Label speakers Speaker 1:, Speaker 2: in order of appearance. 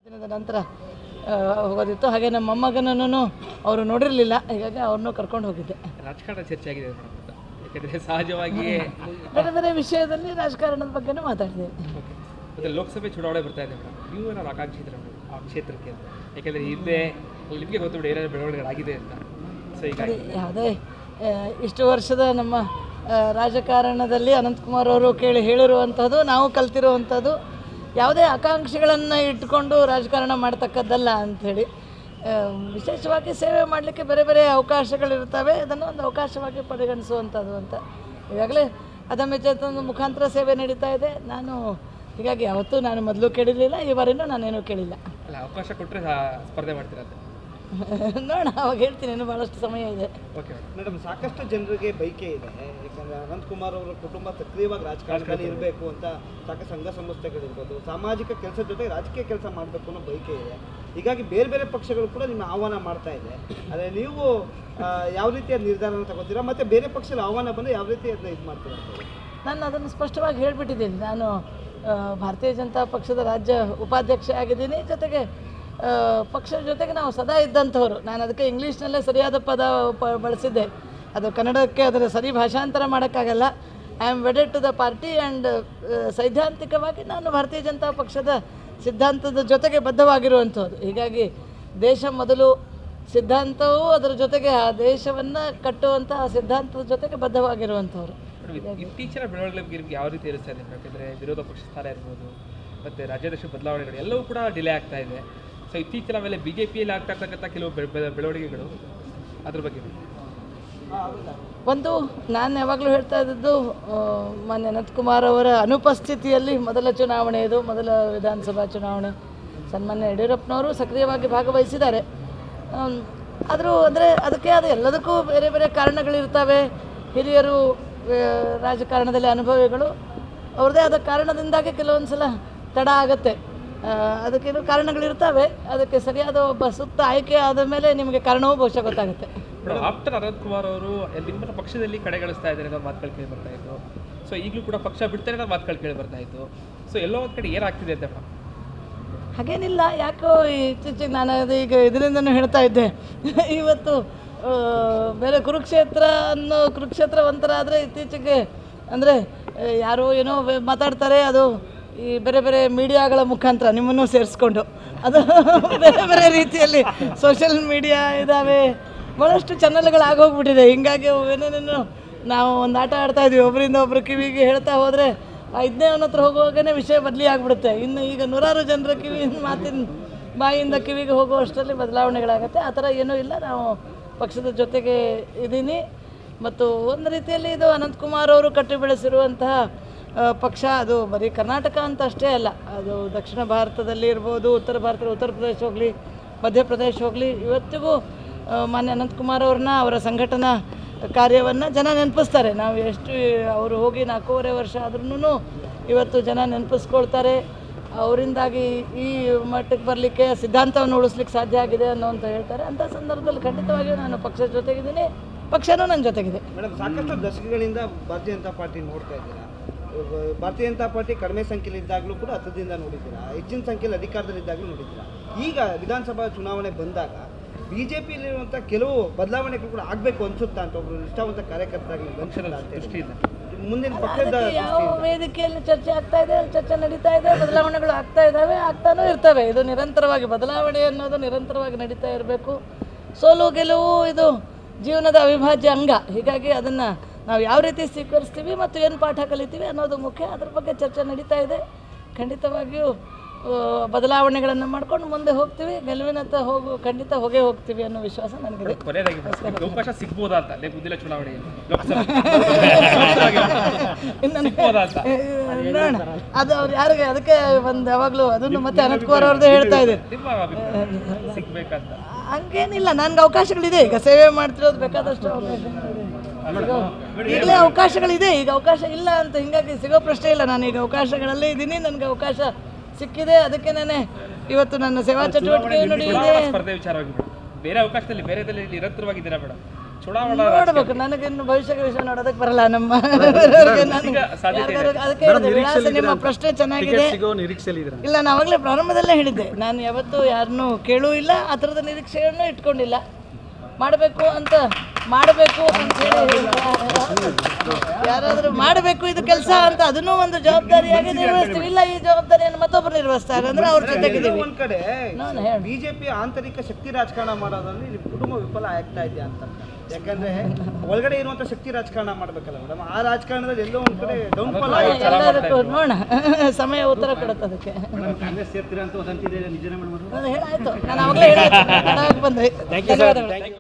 Speaker 1: ದಿನದ ನಂತರ ಆ, ಹೋಗೋದಿತ್ತು ಹಾಗೆ ನಮ್ಮ ಮೊಮ್ಮಗನನ್ನು ಅವರು ನೋಡಿರಲಿಲ್ಲ ಹೀಗಾಗಿ ಅವ್ರನ್ನೂ ಕರ್ಕೊಂಡು ಹೋಗಿದ್ದೆ
Speaker 2: ರಾಜಕಾರಣ ಚರ್ಚೆ ಆಗಿದೆ ಮೇಡಮ್ ಅಂತ ಯಾಕಂದರೆ ಸಹಜವಾಗಿಯೇ
Speaker 1: ಬೇರೆ ಬೇರೆ ವಿಷಯದಲ್ಲಿ ರಾಜಕಾರಣದ ಬಗ್ಗೆನೂ ಮಾತಾಡಿದೆ
Speaker 2: ಓಕೆ ಮತ್ತು ಲೋಕಸಭೆ ಚುನಾವಣೆ ಬರ್ತಾ ಇದೆ ಮೇಡಮ್ ನೀವು ಏನಾದ್ರು ಆಕಾಂಕ್ಷಿ ಇದ್ರೆ ಮೇಡಮ್ ಆ ಕ್ಷೇತ್ರಕ್ಕೆ ಅಂತ ಯಾಕೆಂದರೆ ಹಿಂದೆ ನಿಮಗೆ ಗೊತ್ತು ಬಿಡಿ ಏನೇನು ಬೆಳವಣಿಗೆಗಳಾಗಿದೆ ಅಂತ ಸೊ ಈಗ
Speaker 1: ಅದೇ ಯಾವುದೇ ಆ, ಇಷ್ಟು ವರ್ಷದ ನಮ್ಮ ಆ, ರಾಜಕಾರಣದಲ್ಲಿ ಅನಂತಕುಮಾರ್ ಅವರು ಕೇಳಿ ಹೇಳಿರುವಂಥದ್ದು ನಾವು ಕಲ್ತಿರುವಂಥದ್ದು ಯಾವುದೇ ಆಕಾಂಕ್ಷೆಗಳನ್ನು ಇಟ್ಕೊಂಡು ರಾಜಕಾರಣ ಮಾಡ್ತಕ್ಕದ್ದಲ್ಲ ಅಂಥೇಳಿ ಆ, ವಿಶೇಷವಾಗಿ ಸೇವೆ ಮಾಡಲಿಕ್ಕೆ ಬೇರೆ ಬೇರೆ ಅವಕಾಶಗಳಿರ್ತವೆ ಅದನ್ನು ಒಂದು ಅವಕಾಶವಾಗಿ ಪರಿಗಣಿಸುವಂಥದ್ದು ಅಂತ ಈಗಾಗಲೇ ಅದಮ್ಯ ಚೇತನದ ಮುಖಾಂತರ ಸೇವೆ ನಡೀತಾ ಇದೆ ನಾನು ಹೀಗಾಗಿ ಯಾವತ್ತೂ ನಾನು ಮೊದಲು ಕೇಳಿರಲಿಲ್ಲ ಈ ಬಾರಿನೂ ನಾನೇನೂ ಕೇಳಿಲ್ಲ
Speaker 2: ಅಲ್ಲ ಅವಕಾಶ ಕೊಟ್ಟರೆ ಸ್ಪರ್ಧೆ ಮಾಡ್ತೀರಾ ಅಂತ
Speaker 1: ನೋಡೋಣ ಅವಾಗ ಹೇಳ್ತೀನಿ ಇನ್ನೂ ಭಾಳಷ್ಟು ಸಮಯ ಇದೆ
Speaker 2: ಓಕೆ ಮೇಡಮ್
Speaker 3: ಮೇಡಮ್ ಸಾಕಷ್ಟು ಜನರಿಗೆ ಬೈಕೆ ಇದೆ ಯಾಕಂದ್ರೆ ಅನಂತ್ ಕುಮಾರ್ ಅವರ ಕುಟುಂಬ ಸಕ್ರಿಯವಾಗಿ ರಾಜಕಾರಣದಲ್ಲಿ ಇರಬೇಕು ಅಂತ ಸಾಕಷ್ಟು ಸಂಘ ಸಂಸ್ಥೆಗಳಿರ್ಬೋದು ಸಾಮಾಜಿಕ ಕೆಲಸದ ಜೊತೆ ರಾಜಕೀಯ ಕೆಲಸ ಮಾಡಬೇಕು ಅನ್ನೋ ಬೈಕೆ ಇದೆ ಹೀಗಾಗಿ ಬೇರೆ ಬೇರೆ ಪಕ್ಷಗಳು ಕೂಡ ನಿಮ್ಮ ಆಹ್ವಾನ ಮಾಡ್ತಾ ಇದೆ ಆದರೆ ನೀವು ಆ, ಯಾವ ರೀತಿಯ ನಿರ್ಧಾರನ ತಗೋತೀರಾ ಮತ್ತೆ ಬೇರೆ ಪಕ್ಷದ ಆಹ್ವಾನ ಬಂದರೆ ಯಾವ ರೀತಿ ಅದನ್ನ ಇದು ಮಾಡ್ತೀರಾ ಅಂತ ಹೇಳಿ?
Speaker 1: ನಾನು ಅದನ್ನು ಸ್ಪಷ್ಟವಾಗಿ ಹೇಳಿಬಿಟ್ಟಿದ್ದೀನಿ ನಾನು ಆ, ಭಾರತೀಯ ಜನತಾ ಪಕ್ಷದ ರಾಜ್ಯ ಉಪಾಧ್ಯಕ್ಷ ಆಗಿದ್ದೀನಿ ಜೊತೆಗೆ ಆ, ಪಕ್ಷದ ಜೊತೆಗೆ ನಾವು ಸದಾ ಇದ್ದಂಥವ್ರು ನಾನು ಅದಕ್ಕೆ ಇಂಗ್ಲೀಷ್ನಲ್ಲೇ ಸರಿಯಾದ ಪದ ಪ ಬಳಸಿದ್ದೆ ಅದು ಕನ್ನಡಕ್ಕೆ ಅದರ ಸರಿ ಭಾಷಾಂತರ ಮಾಡೋಕ್ಕಾಗಲ್ಲ I am wedded to the party and ಸೈದ್ಧಾಂತಿಕವಾಗಿ ನಾನು ಭಾರತೀಯ ಜನತಾ ಪಕ್ಷದ ಸಿದ್ಧಾಂತದ ಜೊತೆಗೆ ಬದ್ಧವಾಗಿರುವಂಥದ್ದು ಹೀಗಾಗಿ ದೇಶ ಮೊದಲು ಸಿದ್ಧಾಂತವು ಅದರ ಜೊತೆಗೆ ಆ ದೇಶವನ್ನು ಕಟ್ಟುವಂತಹ ಸಿದ್ಧಾಂತದ ಜೊತೆಗೆ ಬದ್ಧವಾಗಿರುವಂಥವ್ರು
Speaker 2: ಮೇಡಮ್ ಇತ್ತೀಚಿನ ಬೆಳವಣಿಗೆ ಬಗ್ಗೆ ನಿಮ್ಗೆ ಯಾವ ರೀತಿ ಇರಿಸ್ತಾ ಇದೆ ಯಾಕಂದರೆ ವಿರೋಧ ಪಕ್ಷ ಸ್ಥಾನ ಇರ್ಬೋದು ಮತ್ತು ರಾಜ್ಯಾಧ್ಯಕ್ಷ ಬದಲಾವಣೆಗಳು ಎಲ್ಲವೂ ಕೂಡ ಡಿಲೇ ಆಗ್ತಾ ಇದೆ ಸೊ ಇತ್ತೀಚಿನ ಮೇಲೆ ಬಿ ಜೆ ಪಿಯಲ್ಲಿ ಆಗ್ತಾ ಇರ್ತಕ್ಕಂಥ ಕೆಲವು ಬೆಳ- ಬೆಳ- ಬೆಳವಣಿಗೆಗಳು ಅದ್ರ ಬಗ್ಗೆ
Speaker 1: ಒಂದು ನಾನು ಯಾವಾಗಲೂ ಹೇಳ್ತಾ ಇದ್ದದ್ದು ಆ, ಮಾನ್ಯ ಅನಂತಕುಮಾರ್ ಅವರ ಅನುಪಸ್ಥಿತಿಯಲ್ಲಿ ಮೊದಲ ಚುನಾವಣೆ ಇದು ಮೊದಲ ವಿಧಾನಸಭಾ ಚುನಾವಣೆ ಸನ್ಮಾನ್ಯ ಯಡಿಯೂರಪ್ಪನವರು ಸಕ್ರಿಯವಾಗಿ ಭಾಗವಹಿಸಿದ್ದಾರೆ ಆಮ್, ಆದರೂ ಅಂದರೆ ಅದಕ್ಕೆ ಅದು ಎಲ್ಲದಕ್ಕೂ ಬೇರೆ ಬೇರೆ ಕಾರಣಗಳಿರ್ತವೆ ಹಿರಿಯರು ಆ, ರಾಜಕಾರಣದಲ್ಲಿ ಅನುಭವಿಗಳು ಅವ್ರದ್ದೇ ಆದ ಕಾರಣದಿಂದಾಗಿ ಕೆಲವೊಂದು ಸಲ ತಡ ಆಗುತ್ತೆ ಆ, ಅದಕ್ಕೇನು ಕಾರಣಗಳಿರ್ತವೆ ಅದಕ್ಕೆ ಸರಿಯಾದ ಒಬ್ಬ ಸೂಕ್ತ ಆಯ್ಕೆ ಆದ ಮೇಲೆ ನಿಮಗೆ ಕಾರಣವೂ ಬಹುಶಃ ಗೊತ್ತಾಗುತ್ತೆ
Speaker 2: ಮೇಡಮ್ ಆಫ್ಟರ್ ಅನಂತ್ ಕುಮಾರ್ ಅವರು ನಿಮ್ಮನ್ನ ಪಕ್ಷದಲ್ಲಿ ಕಡೆಗಳಿಸ್ತಾ ಇದ್ದಾರೆ ಅನ್ನೋ ಮಾತುಗಳು ಕೇಳಿ ಬರ್ತಾ ಇತ್ತು ಸೊ ಈಗಲೂ ಕೂಡ ಪಕ್ಷ ಬಿಡ್ತಾರೆ ಅನ್ನೋ ಮಾತುಗಳು ಕೇಳಿ ಬರ್ತಾ ಇತ್ತು ಸೊ ಎಲ್ಲೋ ಒಂದು ಕಡೆ ಏನಾಗ್ತಿದೆ ಅಂತ ಮೇಡಮ್
Speaker 1: ಹಾಗೇನಿಲ್ಲ ಯಾಕೋ ಇತ್ತೀಚೆಗೆ ನಾನು ಅದು ಈಗ ಇದರಿಂದನೂ ಹೇಳ್ತಾ ಇದ್ದೆ ಇವತ್ತು ಆ, ಬೇರೆ ಕುರುಕ್ಷೇತ್ರ ಅನ್ನೋ ಕುರುಕ್ಷೇತ್ರ ಒಂಥರ ಆದರೆ ಇತ್ತೀಚೆಗೆ ಅಂದರೆ ಯಾರೋ ಏನೋ ವೆ- ಮಾತಾಡ್ತಾರೆ ಅದು ಈ ಬೇರೆ ಬೇರೆ ಮೀಡಿಯಾಗಳ ಮುಖಾಂತರ ನಿಮ್ಮನ್ನು ಸೇರಿಸ್ಕೊಂಡು ಅದು ಬೇರೆ ಬೇರೆ ರೀತಿಯಲ್ಲಿ ಸೋಷಿಯಲ್ ಮೀಡಿಯಾ ಇದ್ದಾವೆ ಭಾಳಷ್ಟು ಚಾನಲ್ಗಳಾಗೋಗ್ಬಿಟ್ಟಿದೆ ಹಿಂಗಾಗಿ ಅವು ಏನೇನೇನು ನಾವು ಒಂದು ಆಟ ಆಡ್ತಾ ಇದ್ವಿ ಒಬ್ಬರಿಂದ ಒಬ್ಬರು ಕಿವಿಗೆ ಹೇಳ್ತಾ ಹೋದರೆ ಐದನೇ ಅವನ ಹತ್ರ ಹೋಗುವಾಗನೇ ವಿಷಯ ಬದಲಿ ಆಗಿಬಿಡುತ್ತೆ ಇನ್ನು ಈಗ ನೂರಾರು ಜನರ ಕಿವಿ ಮಾತಿನ ಬಾಯಿಂದ ಕಿವಿಗೆ ಹೋಗುವಷ್ಟರಲ್ಲಿ ಬದಲಾವಣೆಗಳಾಗುತ್ತೆ ಆ ಥರ ಏನೂ ಇಲ್ಲ ನಾವು ಪಕ್ಷದ ಜೊತೆಗೆ ಇದ್ದೀನಿ ಮತ್ತು ಒಂದು ರೀತಿಯಲ್ಲಿ ಇದು ಅನಂತಕುಮಾರ್ ಅವರು ಕಟ್ಟಿ ಬೆಳೆಸಿರುವಂತಹ ಆ, ಪಕ್ಷ ಅದು ಬರೀ ಕರ್ನಾಟಕ ಅಂತ ಅಷ್ಟೇ ಅಲ್ಲ ಅದು ದಕ್ಷಿಣ ಭಾರತದಲ್ಲಿ ಇರ್ಬೋದು ಉತ್ತರ ಭಾರತದ ಉತ್ತರ ಪ್ರದೇಶ ಹೋಗಲಿ ಮಧ್ಯಪ್ರದೇಶ ಹೋಗಲಿ ಇವತ್ತಿಗೂ ಆ, ಮಾನ್ಯ ಅನಂತಕುಮಾರ್ ಅವ್ರನ್ನ ಅವರ ಸಂಘಟನಾ ಕಾರ್ಯವನ್ನು ಜನ ನೆನಪಿಸ್ತಾರೆ ನಾವು ಎಷ್ಟು ಅವರು ಹೋಗಿ ನಾಲ್ಕೂವರೆ ವರ್ಷ ಆದ್ರೂ ಇವತ್ತು ಜನ ನೆನಪಿಸ್ಕೊಳ್ತಾರೆ ಅವರಿಂದಾಗಿ ಈ ಮಟ್ಟಕ್ಕೆ ಬರಲಿಕ್ಕೆ ಸಿದ್ಧಾಂತವನ್ನು ಉಳಿಸ್ಲಿಕ್ಕೆ ಸಾಧ್ಯ ಆಗಿದೆ ಅನ್ನೋ ಅಂತ ಹೇಳ್ತಾರೆ ಅಂಥ ಸಂದರ್ಭದಲ್ಲಿ ಖಂಡಿತವಾಗಿಯೂ ನಾನು ಪಕ್ಷದ ಜೊತೆಗಿದ್ದೀನಿ ಪಕ್ಷನೂ ನನ್ನ ಜೊತೆಗಿದೆ
Speaker 3: ಮೇಡಮ್ ಸಾಕಷ್ಟು ದಶಕಗಳಿಂದ ಭಾರತೀಯ ಜನತಾ ಪಾರ್ಟಿ ನೋಡ್ತಾ ಇದ್ದೀರಾ ಇವಾಗ ಭಾರತೀಯ ಜನತಾ ಪಾರ್ಟಿ ಕಡಿಮೆ ಸಂಖ್ಯೆಯಲ್ಲಿ ಇದ್ದಾಗಲೂ ಕೂಡ ಹತ್ತದಿಂದ ನೋಡಿದ್ದೀರಾ ಹೆಚ್ಚಿನ ಸಂಖ್ಯೆಯಲ್ಲಿ ಅಧಿಕಾರದಲ್ಲಿದ್ದಾಗಲೂ ನೋಡಿದ್ದೀರಾ ಈಗ ವಿಧಾನಸಭಾ ಚುನಾವಣೆ ಬಂದಾಗ ಬಿ ಜೆ ಪಿಯಲ್ಲಿರುವಂಥ ಕೆಲವು ಬದಲಾವಣೆಗಳು ಕೂಡ ಆಗಬೇಕು ಅನ್ಸುತ್ತಾ ಅಂತ ಒಬ್ರು ನಿಷ್ಠಾವಂತ ಕಾರ್ಯಕರ್ತರಾಗಿ ಅನ್ಸಲ್ಲ ಅಂತ ಹೇಳಿ.
Speaker 2: ದೃಷ್ಟಿಯಿಂದ
Speaker 3: ಮುಂದಿನ ಪಕ್ಷದ
Speaker 1: ಅದಕ್ಕೆ ಯಾವ ವೇದಿಕೆಯಲ್ಲಿ ಚರ್ಚೆ ಆಗ್ತಾ ಇದೆ ಅಲ್ಲಿ ಚರ್ಚೆ ನಡೀತಾ ಇದೆ ಬದಲಾವಣೆಗಳು ಆಗ್ತಾ ಇದ್ದಾವೆ ಆಗ್ತಾನೂ ಇರ್ತವೆ ಇದು ನಿರಂತರವಾಗಿ ಬದಲಾವಣೆ ಅನ್ನೋದು ನಿರಂತರವಾಗಿ ನಡೀತಾ ಇರಬೇಕು ಸೋಲು ಗೆಲುವು ಇದು ಜೀವನದ ಅವಿಭಾಜ್ಯ ಅಂಗ ಹೀಗಾಗಿ ಅದನ್ನು ನಾವು ಯಾವ ರೀತಿ ಸ್ವೀಕರಿಸ್ತೀವಿ ಮತ್ತು ಏನು ಪಾಠ ಕಲಿತೀವಿ ಅನ್ನೋದು ಮುಖ್ಯ ಅದ್ರ ಬಗ್ಗೆ ಚರ್ಚೆ ನಡೀತಾ ಇದೆ ಖಂಡಿತವಾಗಿಯೂ ಆ, ಬದಲಾವಣೆಗಳನ್ನು ಮಾಡ್ಕೊಂಡು ಮುಂದೆ ಹೋಗ್ತೀವಿ ಗೆಲುವಿನತ್ತ ಹೋಗು ಖಂಡಿತ ಹೋಗೇ ಹೋಗ್ತೀವಿ ಅನ್ನೋ ವಿಶ್ವಾಸ ನನಗಿದೆ
Speaker 2: ಕೊನೆಯದಾಗಿ ಮೇಡಮ್, ನಿಮ್ಗೆ ಅವಕಾಶ ಸಿಗ್ಬೋದಾ ಅಂತ ಲೇ ಮುಂದಿನ ಚುನಾವಣೆಯಲ್ಲಿ ಲೋಕಸಭೆ
Speaker 1: ಇನ್ನು
Speaker 2: ಸಿಗ್ಬೋದಾ ಅಂತ
Speaker 1: ನೋಡೋಣ ಅದು ಅವ್ರು ಯಾರಿಗೆ ಅದಕ್ಕೆ ಒಂದು ಯಾವಾಗಲೂ ಅದನ್ನು ಮತ್ತೆ ಅನಂತಕುಮಾರ್ ಅವ್ರದ್ದೇ ಹೇಳ್ತಾ ಇದೆ
Speaker 2: ನಿಮ್ಮ ಅಭಿಪ್ರಾಯ ಸಿಗ್ಬೇಕಂತ
Speaker 1: ಹಂಗೇನಿಲ್ಲ ನನ್ಗೆ ಅವಕಾಶಗಳಿದೆ ಈಗ ಸೇವೆ ಮಾಡ್ತಿರೋದು ಬೇಕಾದಷ್ಟು ಅವಕಾಶಗಳಿದೆ ಈಗ ಈಗಲೇ ಅವಕಾಶಗಳಿದೆ ಈಗ ಅವಕಾಶ ಇಲ್ಲ ಅಂತ ಹಿಂಗಾಗಿ ಸಿಗೋ ಪ್ರಶ್ನೆ ಇಲ್ಲ ನಾನು ಈಗ ಅವಕಾಶಗಳಲ್ಲೇ ಇದ್ದೀನಿ ನನಗೆ ಅವಕಾಶ ಸಿಕ್ಕಿದೆ ಅದಕ್ಕೆ ನಾನೇ ಇವತ್ತು ನನ್ನ ಸೇವಾ ಚಟುವಟಿಕೆ ನಡೆಯಿದೆ
Speaker 2: ಚುನಾವಣಾ ಸ್ಪರ್ಧೆ ವಿಚಾರವಾಗಿ ಮೇಡಮ್ ಬೇರೆ ಅವಕಾಶದಲ್ಲಿ ಬೇರೆದಲ್ಲಿ ನಿರಂತರವಾಗಿದ್ದೀರಾ ಮೇಡಮ್ ಚುನಾವಣಾ
Speaker 1: ನೋಡ್ಬೇಕು ನನಗಿನ್ನು ಭವಿಷ್ಯದ ವಿಷಯ ನೋಡೋದಕ್ಕೆ ಬರಲ್ಲ ನಮ್ಮ ನಾನು
Speaker 2: ಈಗ ಸಾಧ್ಯತೆ ಇದೆ.
Speaker 1: ಯಾರ್ಗಾರು- ಅದಕ್ಕೆ ಹೇಳಿದೆ, ವಿಳಾಸ ನಿಮ್ಮ ಪ್ರಶ್ನೆ ಚೆನ್ನಾಗಿದೆ
Speaker 4: ಸಿಗೋ ನಿರೀಕ್ಷೆಯಲ್ಲಿ ಇದ್ರ
Speaker 1: ಇಲ್ಲ ನಾನು ಅವಾಗಲೇ ಪ್ರಾರಂಭದಲ್ಲೇ ಹೇಳಿದ್ದೆ ನಾನು ಯಾವತ್ತೂ ಯಾರನ್ನೂ ಕೇಳೂ ಇಲ್ಲ ಆ ಥರದ ನಿರೀಕ್ಷೆಯನ್ನು ಇಟ್ಕೊಂಡಿಲ್ಲ ಮಾಡಬೇಕು ಅಂತ ಮಾಡಬೇಕು ಅಂತ ಹೇಳಿ ಯಾರಾದರೂ ಮಾಡಬೇಕು ಇದು ಕೆಲಸ ಅಂತ ಅದನ್ನೂ ಒಂದು ಜವಾಬ್ದಾರಿಯಾಗಿ ನಿರ್ವಹಿಸ್ತೀವಿ ಇಲ್ಲ ಈ ಜವಾಬ್ದಾರಿಯನ್ನು ಮತ್ತೊಬ್ಬರು ನಿರ್ವಹಿಸ್ತಾರೆ ಅಂದ್ರೆ ಅವ್ರ ಜೊತೆಗಿದ್ದೀವಿ
Speaker 3: ಒಂದ್ ಕಡೆ
Speaker 1: ನಾನು ಹೇಳಿ
Speaker 3: ಬಿಜೆಪಿ ಆಂತರಿಕ ಶಕ್ತಿ ರಾಜಕಾರಣ ಮಾಡೋದ್ರಲ್ಲಿ ನಿಮ್ಮ ಕುಟುಂಬ ವಿಫಲ ಆಗ್ತಾ ಇದೆಯಾ ಅಂತ ಯಾಕಂದ್ರೆ ಒಳಗಡೆ ಇರುವಂತ ಶಕ್ತಿ ರಾಜಕಾರಣ ಮಾಡ್ಬೇಕಲ್ಲ ಮೇಡಮ್ ಆ ರಾಜಕಾರಣದಲ್ಲಿ ಎಲ್ಲೋ ಒಂದ್ ಕಡೆ ಡೌನ್ಫಾಲ್ ಆಗಿದೆ
Speaker 1: ಎಲ್ಲದಕ್ಕೂ ನೋಡೋಣ ಸಮಯ ಉತ್ತರ ಕೊಡುತ್ತೆ ಅದಕ್ಕೆ
Speaker 4: ಕಾಂಗ್ರೆಸ್ ಸೇರ್ತೀರಾ ಅಂತ ವದಂತಿದೆ ನಿಜನೇ ಮಾಡ್ಬೋದು
Speaker 1: ನಾನು ಹೇಳಾಯ್ತು ನಾನು ಅವಾಗಲೇ ಹೇಳಾಯ್ತು ಬಂದ್ರಿ ಧನ್ಯವಾದಗಳು